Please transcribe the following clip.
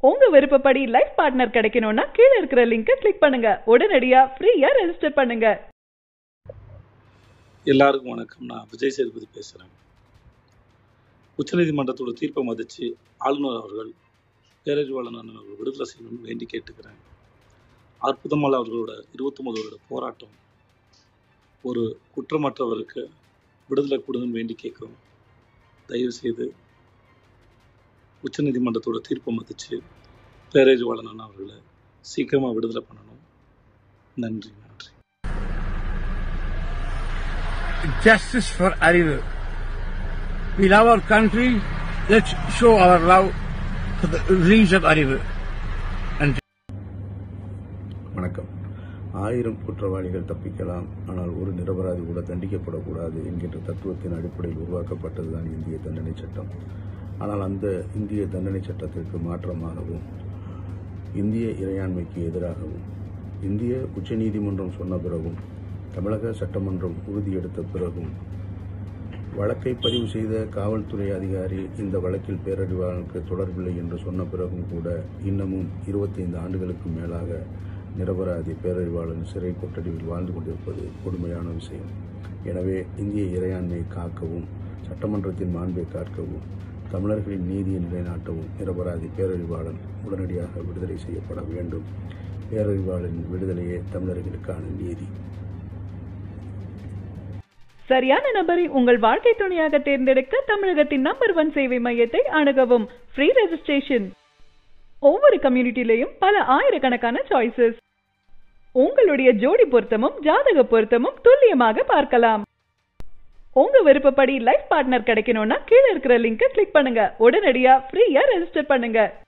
உங்க விருப்பப்படி life partner கிடைக்கணும்னா கீழ இருக்கிற லிங்கை கிளிக் பண்ணுங்க உடனடியா ஃப்ரீயா ரெஜிஸ்டர் பண்ணுங்க எல்லாருக்கும் வணக்கம் நான் விஜய் சேதுபதி பேசுகிறேன் உச்சநீதிமன்றத்தோட தீர்ப்பை மதித்து ஆளுநர் அவர்கள் பேரறிவாளன் அண்ணன் அவர்கள் விடுதலை செய்யணும்னு வேண்டி கேட்டுக்கிறேன் அற்புதமல் அவர்களோட இருபத்தொம்பது வருட போராட்டம் ஒரு குற்றமற்றவருக்கு விடுதலை கொடுங்கன்னு வேண்டி கேட்குறோம் தயவு செய்து உச்சநீதிமன்றத்தோட தீர்ப்பை மதித்து பேரறிவாளன் அண்ணன் அவர்களை சீக்கிரமாக விடுதலை பண்ணணும் நன்றி நன்றி justice for Arivu. We love our country. Let's show our love for the reeds of Arivu. And வணக்கம் ஆயிரம் குற்றவாளிகள் தப்பிக்கலாம் ஆனால் ஒரு நிரபராதி கூட தண்டிக்கப்படக்கூடாது என்கின்ற தத்துவத்தின் அடிப்படையில் உருவாக்கப்பட்டதுதான் இந்திய தண்டனை சட்டம் ஆனால் அந்த இந்திய தண்டனை சட்டத்திற்கு மாற்றமாகவும் இந்திய இறையாண்மைக்கு எதிராகவும் இந்திய உச்சநீதிமன்றம் சொன்ன பிறகும் தமிழக சட்டமன்றம் உறுதியெடுத்த பிறகும் வழக்கை பதிவு செய்த காவல்துறை அதிகாரி இந்த வழக்கில் பேரறிவாளனுக்கு தொடர்பில்லை என்று சொன்ன பிறகும் கூட இன்னமும் இருபத்தைந்து ஆண்டுகளுக்கு மேலாக நிரபராதி பேரறிவாளன் சிறை கொட்டடியில் வாழ்ந்து கொண்டிருப்பது கொடுமையான விஷயம் எனவே இந்திய இறையாண்மையை காக்கவும் சட்டமன்றத்தின் மாண்பை காக்கவும் தமிழர்களின் நீதியை நிலைநாட்டவும் நிரபராதி பேரறிவாளன் உடனடியாக விடுதலை செய்யப்பட வேண்டும் பேரறிவாளனின் விடுதலையே தமிழர்களுக்கான நீதி சரியான நபரை உங்கள் வாழ்க்கை துணையாக தேர்ந்தெடுக்க தமிழகத்தின் நம்பர் ஒன் சேவை மையத்தை அணுகவும் ஃப்ரீ ரெஜிஸ்ட்ரேஷன் ஒவ்வொரு கம்யூனிட்டிலையும் பல ஆயிரக்கணக்கான சாய்ஸஸ் உங்களுடைய ஜோடி பொருத்தமும் ஜாதக பொருத்தமும் துல்லியமாக பார்க்கலாம் உங்க விருப்பப்படி லைஃப் பார்ட்னர் கிடைக்கணும்னா கீழ இருக்கிற லிங்கை கிளிக் பண்ணுங்க உடனடியா ஃப்ரீயா ரெஜிஸ்டர் பண்ணுங்க